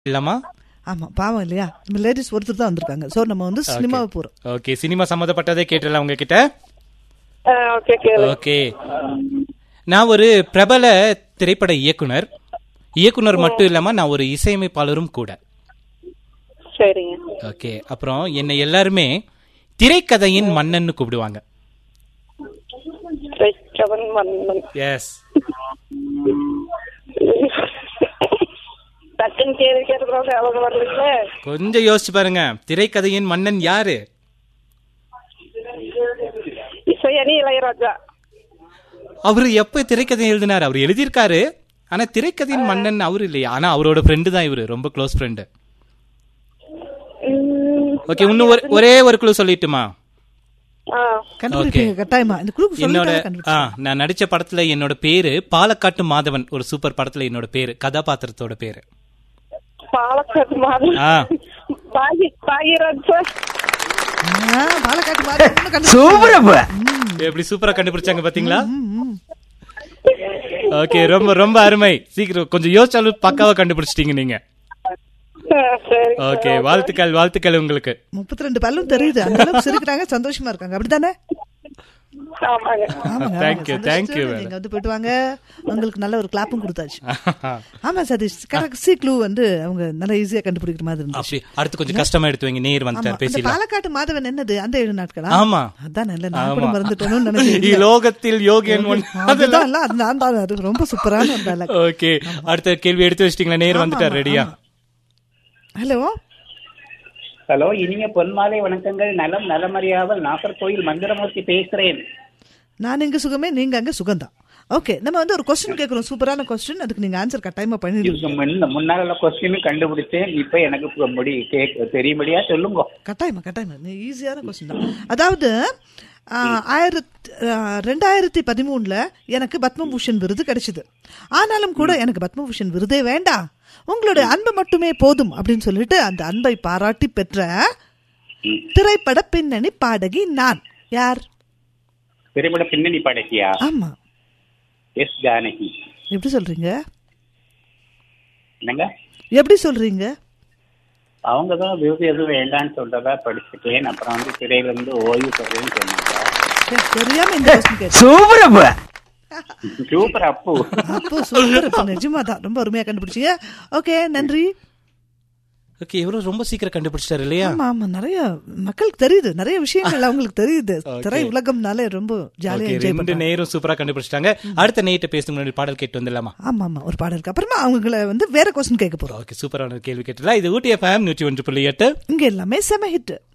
இல்லம்மா ஆமா பாவம் இல்லையா நம்ம லேடிஸ் ஒருத்தர் தான் வந்திருக்காங்க சோ நம்ம வந்து சினிமாவை போறோம் ஓகே சினிமா சம்மந்தப்பட்டதே கேட்டுடலாம் உங்ககிட்ட ஓகே கேளு ஓகே நான் ஒரு பிரபல திரைப்பட இயக்குனர் இயக்குனர் மட்டும் இல்லாம நான் ஒரு இசையமைப்பாளரும் கூட சரிங்க ஓகே அப்புறம் என்னை எல்லாருமே திரைக்கதையின் மன்னன்னு கூப்பிடுவாங்க கிறிஸ்தவன் மன்னன் எஸ் டக்குன்னு கேள்வி கேட்கறதுனால எவ்வளவு வரலீங்களே கொஞ்சம் யோசிச்சு பாருங்க திரைக்கதையின் மன்னன் யாரு இசையணி இளையராஜா அவரு எப்ப திரைக்கதை எழுதினார் அவர் எழுதியிருக்காரு ஆனா திரைக்கதையின் மன்னன் அவரு இல்லையா ஆனா அவரோட ஃப்ரெண்டு தான் இவரு ரொம்ப க்ளோஸ் ஃப்ரெண்டு உம், ஓகே இன்னும் ஒரு ஒரே ஒரு குழு சொல்லிட்டுமா ஆ கண்டுபிடிப்பீங்க கட்டாயமா இந்த குரூப் என்னோட சொல்லிட்டாங்க கண்டுபிடிச்சு ஆ நான் நடிச்ச படத்துல என்னோட பேரு பாலக்காட்டு மாதவன் ஒரு சூப்பர் படத்துல என்னோட பேரு கதாபாத்திரத்தோட பேரு பாலக்காட்டு மாதிரி ஆ பாகி பாகிராஜா ஆ, பாலக்காட்டு மாதிரி இன்னும் கண்டுபிடிச்சு. எப்படி சூப்பரா கண்டுபிடிச்சாங்க பாத்தீங்களா ம், ம். ஓகே ரொம்ப ரொம்ப அருமை சீக்கிரம் கொஞ்சம் யோசிச்சாலும் பக்காவா கண்டுபிடிச்சிட்டீங்க நீங்க ஆ, சரி ஓகே வாழ்த்துக்கள் வாழ்த்துக்கள் உங்களுக்கு முப்பத்தி ரெண்டு பல்லும் தெரியுது அந்த அளவுக்கு சிரிக்கிறாங்க சந்தோஷமா இருக்காங்க அப்படித்தானே ஆமாங்க ஆமாங்க Thank you, ஆமாங்க. thank you, சந்தோஷத்தோட madam. நீங்க வந்து போயிட்டு வாங்க உங்களுக்கு நல்ல ஒரு கிளாப்பும் கொடுத்தாச்சு ஆமா சதீஷ் கரெக்ட் க்ளூ வந்து அவங்க நல்லா ஈஸியா கண்டுபிடிக்கிற மாதிரி இருந்துச்சு அப்படி அடுத்து கொஞ்சம் கஷ்டமா எடுத்து வைங்க நேர் ஆமா வந்துட்டார் அந்த பேசிடலாம் பாலக்காட்டு மாதவன் என்னது அந்த ஏழு நாட்களா ஆமா அதான் நல்ல நான் கூட ஆமா. மறந்துட்டோம்னு நினைக்கிறேன் லோகத்தில் யோகியன் ஒன் அதுதான் இல்ல, அது நான் தான் அது ரொம்ப சூப்பரான ஒரு dialogue. ஓகே அடுத்த கேள்வி எடுத்து வச்சிட்டீங்களா நேர் வந்துட்டார் ரெடியா ஹலோ ஹலோ இனிய பொன்மாலை வணக்கங்கள் நலம் நலமறியாமல் நாகர்கோயில் மந்திரமூர்த்தி பேசுறேன் நான் இங்க சுகமே நீங்க அங்க சுகம்தான் ஓகே நம்ம வந்து ஒரு கொஸ்டின் கேக்குறோம் சூப்பரான கொஸ்டின் அதுக்கு நீங்க ஆன்சர் கட்டாயமா பண்ணிடுவீங்க இதுக்கு முன்ன முன்னால உள்ள கொஸ்டின் கண்டுபிடிச்சேன் இப்ப எனக்கு இப்ப முடி கேட்க தெரியும்படியா சொல்லுங்க கட்டாயமா கட்டாயமா நீ ஈஸியான கொஸ்டின் தான் அதாவது ஆயிரத்தி ரெண்டாயிரத்தி பதிமூணுல எனக்கு பத்மபூஷன் விருது கிடைச்சது ஆனாலும் கூட எனக்கு பத்மபூஷன் விருதே வேண்டாம் உங்களுடைய அன்பு மட்டுமே போதும் அப்படின்னு சொல்லிட்டு அந்த அன்பை பாராட்டி பெற்ற திரைப்பட பின்னணி பாடகி நான் யார் திரைப்பட பின்னணி பாடகியா ஆமா எஸ் ஜானகி எப்படி சொல்றீங்க என்னங்க எப்படி சொல்றீங்க அவங்க தான் விருது எதுவும் வேண்டாம்னு சொல்றதா படிச்சுட்டேன் அப்புறம் வந்து திரையில இருந்து ஓய்வு பெறேன்னு சொன்னாங்க ஏ, தெரியாம இந்த கொஸ்டின் கேட்டேன் சூப்பர் அப்பு அப்போ சூப்பர் இப்போ நிஜமா தான் ரொம்ப அருமையா கண்டுபிடிச்சீங்க ஓகே நன்றி ஓகே இவரும் ரொம்ப சீக்கிரம் கண்டுபிடிச்சிட்டாரு இல்லையா ஆமா ஆமா நிறைய மக்களுக்கு தெரியுது நிறைய விஷயங்கள் அவங்களுக்கு தெரியுது திரை உலகம்னாலே ரொம்ப ஜாலியா ஓகே என்ஜாய் ரெண்டு பண்றாங்க நேரும் சூப்பரா கண்டுபிடிச்சிட்டாங்க அடுத்த நேட்ட பேசும் முன்னாடி பாடல் கேட்டு வந்துடலாமா ஆமா ஆமா ஒரு பாடலுக்கு அப்புறமா அவங்கள வந்து வேற கொஸ்டின் கேட்க போறோம் ஓகே சூப்பரான கேள்வி கேட்டலாம் இது ஊட்டி எஃப்எம் நூற்றி ஒன்று புள்ளி எட்டு இங்க எல்லாமே செம ஹிட்